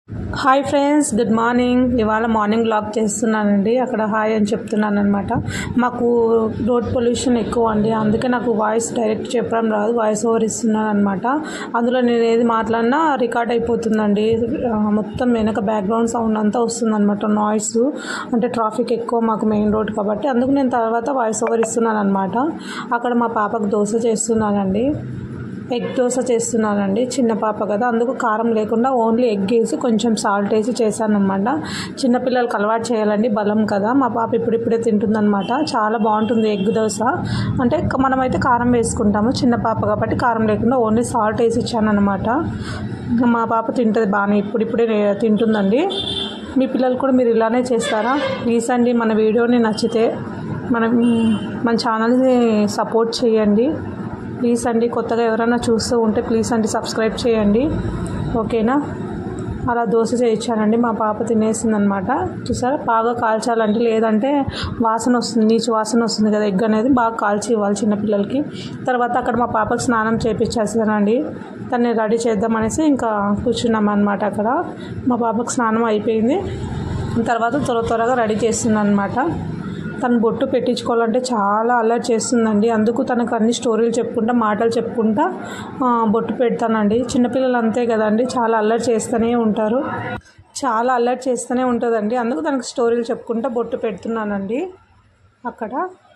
hi friends good morning ఇవాళ morning blog చేస్తున్నానండి అక్కడ హాయ్ అని చెప్తున్నాను అనమాట మాకు రోడ్ పొల్యూషన్ ఎక్కువ అండి అందుకే నాకు వాయిస్ డైరెక్ట్ చెప్పడం రాదు వాయిస్ ఓవర్ ఇస్తున్నాను అనమాట అందులో నేను ఏది మాట్లాడినా రికార్డ్ అయిపోతుందండి ఆ, మొత్తం వెనక బ్యాక్గ్రౌండ్ సౌండ్ అంతా వస్తుందన్నమాట నాయిస్ అంటే ట్రాఫిక్ ఎక్కువ మాకు మెయిన్ రోడ్ కాబట్టి అందుకు నేను తర్వాత వాయిస్ ఓవర్ ఇస్తున్నాను అనమాట అక్కడ మా పాపకు దోశ చేస్తున్నానండి ఎగ్ దోశ చేస్తున్నానండి చిన్న పాప కదా అందుకు కారం లేకుండా ఓన్లీ ఎగ్ వేసి కొంచెం సాల్ట్ వేసి చేశానమాట చిన్నపిల్లలకి అలవాటు చేయాలండి బలం కదా మా పాప ఇప్పుడిప్పుడే తింటుందన్నమాట చాలా బాగుంటుంది ఎగ్ దోశ అంటే క- మనమైతే కారం వేసుకుంటాము చిన్న పాప కాబట్టి కారం లేకుండా ఓన్లీ సాల్ట్ వేసి ఇచ్చానమాట ఇంకా మా పాప తింటుంది బాగానే ఇప్పుడిప్పుడే నే- తింటుందండి మీ పిల్లలు కూడా మీరు ఇలానే చేస్తారా ప్లీజ్ అండి మన వీడియోని నచ్చితే మనం మన ఛానల్ని సపోర్ట్ చేయండి ప్లీజ్ అండి కొత్తగా ఎవరైనా చూస్తూ ఉంటే ప్లీజ్ అండి సబ్స్క్రైబ్ చేయండి ఓకేనా అలా దోశ చేయించానండి మా పాప తినేసిందనమాట చూసారా బాగా కాల్చాలంటే లేదంటే వాసన వస్తుంది నీచు వాసన వస్తుంది కదా ఎగ్ అనేది బాగా కాల్చి ఇవ్వాలి చిన్నపిల్లలకి తర్వాత అక్కడ మా పాపకు స్నానం చేయించేసానండి దాన్ని రెడీ చేద్దామనేసి ఇంకా కూర్చున్నాం అనమాట అక్కడ మా పాపకు స్నానం అయిపోయింది తర్వాత త్వర త్వరగా రెడీ చేస్తున్నాను అనమాట తను బొట్టు పెట్టించుకోవాలంటే చాలా అల్లరి చేస్తుందండి అందుకు తనకు అన్ని స్టోరీలు చెప్పుకుంటా మాటలు చెప్పుకుంటా ఆ, బొట్టు పెడతానండి చిన్నపిల్లలు అంతే కదండి చాలా అల్లరి చేస్తూనే ఉంటారు చాలా అల్లరి చేస్తూనే ఉంటుందండి అందుకు తనకు స్టోరీలు చెప్పుకుంటా బొట్టు పెడుతున్నానండి అక్కడ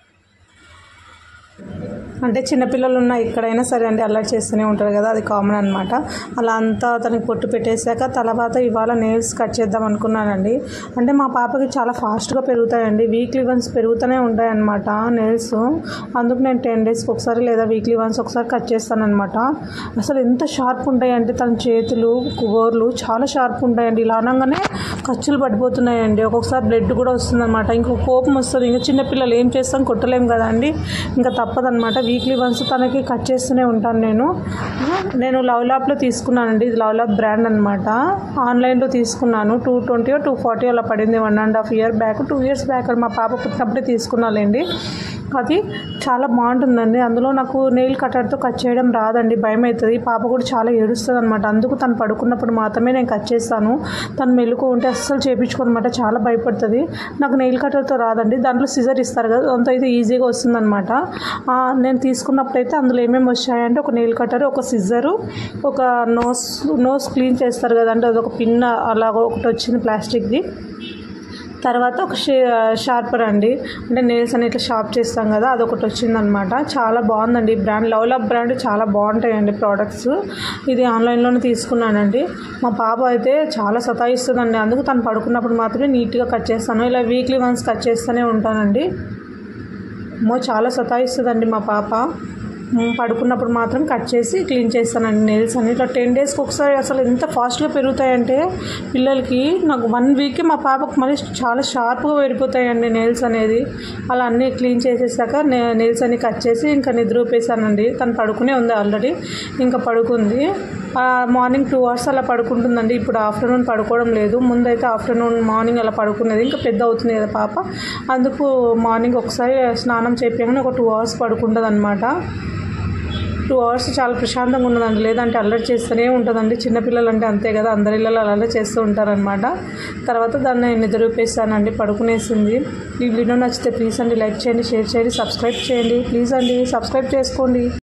అంటే చిన్నపిల్లలు ఉన్న ఎక్కడైనా సరే అండి అల్లరి చేస్తూనే ఉంటారు కదా అది కామన్ అనమాట అలా అంతా తనకి పొట్టు పెట్టేశాక తర్వాత ఇవాళ నెయిల్స్ కట్ చేద్దాం అనుకున్నానండి అంటే మా పాపకి చాలా ఫాస్ట్గా పెరుగుతాయండి వీక్లీ వన్స్ పెరుగుతూనే ఉంటాయి అనమాట నెయిల్స్ అందుకు నేను టెన్ డేస్కి ఒకసారి లేదా వీక్లీ వన్స్ ఒకసారి కట్ చేస్తానమాట అసలు ఎంత షార్ప్ ఉంటాయంటే తన చేతులు గోర్లు చాలా షార్ప్ ఉంటాయండి ఇలా అనగానే ఖర్చులు పడిపోతున్నాయండి ఒక్కొక్కసారి బ్లడ్ కూడా వస్తుందన్నమాట ఇంకో కోపం వస్తుంది ఇంకా చిన్నపిల్లలు ఏం చేస్తాం కొట్టలేం కదండి ఇంకా తప్పదన్నమాట వీక్లీ వన్స్ తనకి కట్ చేస్తూనే ఉంటాను నేను నేను లవ్ ల్యాబ్లో తీసుకున్నానండి ఇది లవ్ ల్యాబ్ బ్రాండ్ అనమాట ఆన్లైన్లో తీసుకున్నాను టూ ట్వంటీ టూ ఫార్టీ అలా పడింది one and half year back two years back మా పాప పుట్టినప్పుడే తీసుకున్నాలేండి అది చాలా బాగుంటుందండి అందులో నాకు నెయిల్ కట్టర్తో కట్ చేయడం రాదండి భయం అవుతుంది పాప కూడా చాలా ఏడుస్తుంది అనమాట అందుకు తను పడుకున్నప్పుడు మాత్రమే నేను కట్ చేస్తాను తను మెలుకు ఉంటే అస్సలు చేయించుకోనమాట చాలా భయపడుతుంది నాకు నెయిల్ కట్టర్తో రాదండి దాంట్లో సిజర్ ఇస్తారు కదా దాంతో అయితే ఈజీగా వస్తుందన్నమాట ఆ, నేను తీసుకున్నప్పుడు అయితే అందులో ఏమేమి వచ్చాయంటే ఒక నెయిల్ కట్టర్ ఒక సిజరు ఒక నోస్ నోస్ క్లీన్ చేస్తారు కదండి అది ఒక పిన్ అలాగ ఒకటి వచ్చింది ప్లాస్టిక్ది తర్వాత ఒక షే- షార్పర్ అండి అంటే నెయిల్స్ అని ఇట్లా షార్ప్ చేస్తాం కదా అదొకటి వచ్చిందనమాట చాలా బాగుందండి ఈ బ్రాండ్ లవ్ లవ్ బ్రాండ్ చాలా బాగుంటాయండి ప్రోడక్ట్స్ ఇది ఆన్లైన్లోనే తీసుకున్నానండి మా పాప అయితే చాలా సతాయిస్తుందండి అందుకు తను పడుకున్నప్పుడు మాత్రమే నీట్గా కట్ చేస్తాను ఇలా వీక్లీ వన్స్ కట్ చేస్తూనే ఉంటానండి అమ్మో చాలా సతాయిస్తుందండి మా పాప మ్, పడుకున్నప్పుడు మాత్రం కట్ చేసి క్లీన్ చేస్తానండి నెయిల్స్ అని ఇట్లా టెన్ డేస్కి ఒకసారి అసలు ఎంత ఫాస్ట్గా పెరుగుతాయంటే పిల్లలకి నాకు వన్ వీక్కి మా పాపకు మళ్ళీ చాలా షార్ప్గా పెరిగిపోతాయండి నెయిల్స్ అనేది అలా అన్నీ క్లీన్ చేసేసాక నెయిల్స్ అన్ని కట్ చేసి ఇంకా నిద్రపోసానండి తను పడుకునే ఉంది ఆల్రెడీ ఇంకా పడుకుంది ఆ, మార్నింగ్ టూ అవర్స్ అలా పడుకుంటుందండి ఇప్పుడు ఆఫ్టర్నూన్ పడుకోవడం లేదు ముందైతే ఆఫ్టర్నూన్ మార్నింగ్ అలా పడుకునేది ఇంకా పెద్ద అవుతుంది కదా పాప అందుకు మార్నింగ్ ఒకసారి స్నానం చేపించగానే ఒక టూ అవర్స్ పడుకుంటుంది అనమాట టూ అవర్స్ చాలా ప్రశాంతంగా ఉన్నదండి లేదంటే అల్లరి చేస్తూనే ఉంటుందండి చిన్నపిల్లలు అంటే అంతే కదా అందరి ఇళ్ళలో అలా చేస్తూ ఉంటారనమాట తర్వాత దాన్ని నిద్రపేస్తానండి పడుకునేసింది ఈ వీడియో నచ్చితే ప్లీజ్ అండి లైక్ చేయండి షేర్ చేయండి సబ్స్క్రైబ్ చేయండి ప్లీజ్ అండి సబ్స్క్రైబ్ చేసుకోండి